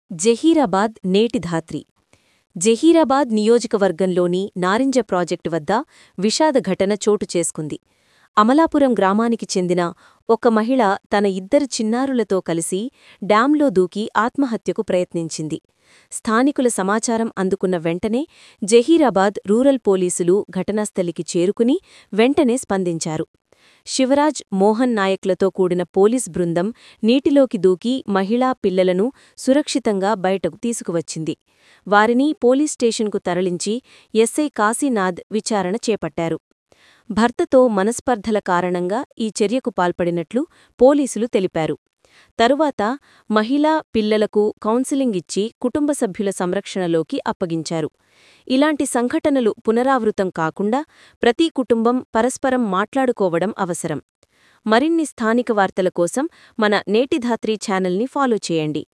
జహీరాబాద్ నేటి ధాత్రి జహీరాబాద్ నియోజకవర్గంలోని నారింజ ప్రాజెక్టు వద్ద విషాద ఘటన చోటు చేసుకుంది అమలాపురం గ్రామానికి చెందిన ఒక మహిళ తన ఇద్దరు చిన్నారులతో కలిసి డ్యాంలో దూకి ఆత్మహత్యకు ప్రయత్నించింది స్థానికుల సమాచారం అందుకున్న వెంటనే జహీరాబాద్ రూరల్ పోలీసులు ఘటనాస్థలికి చేరుకుని వెంటనే స్పందించారు శివరాజ్ మోహన్ నాయక్లతో కూడిన పోలీస్ బృందం నీటిలోకి దూకి మహిళా పిల్లలను సురక్షితంగా బయటకు తీసుకువచ్చింది వారిని పోలీస్ స్టేషన్కు తరలించి ఎస్ఐ కాశీనాథ్ విచారణ చేపట్టారు భర్తతో మనస్పర్ధల కారణంగా ఈ చర్యకు పాల్పడినట్లు పోలీసులు తెలిపారు తరువాత మహిళా పిల్లలకు కౌన్సిలింగ్ ఇచ్చి కుటుంబ సభ్యుల సంరక్షణలోకి అప్పగించారు ఇలాంటి సంఘటనలు పునరావృతం కాకుండా ప్రతి కుటుంబం పరస్పరం మాట్లాడుకోవడం అవసరం మరిన్ని స్థానిక వార్తల కోసం మన నేటిధాత్రి ఛానల్ని ఫాలో చేయండి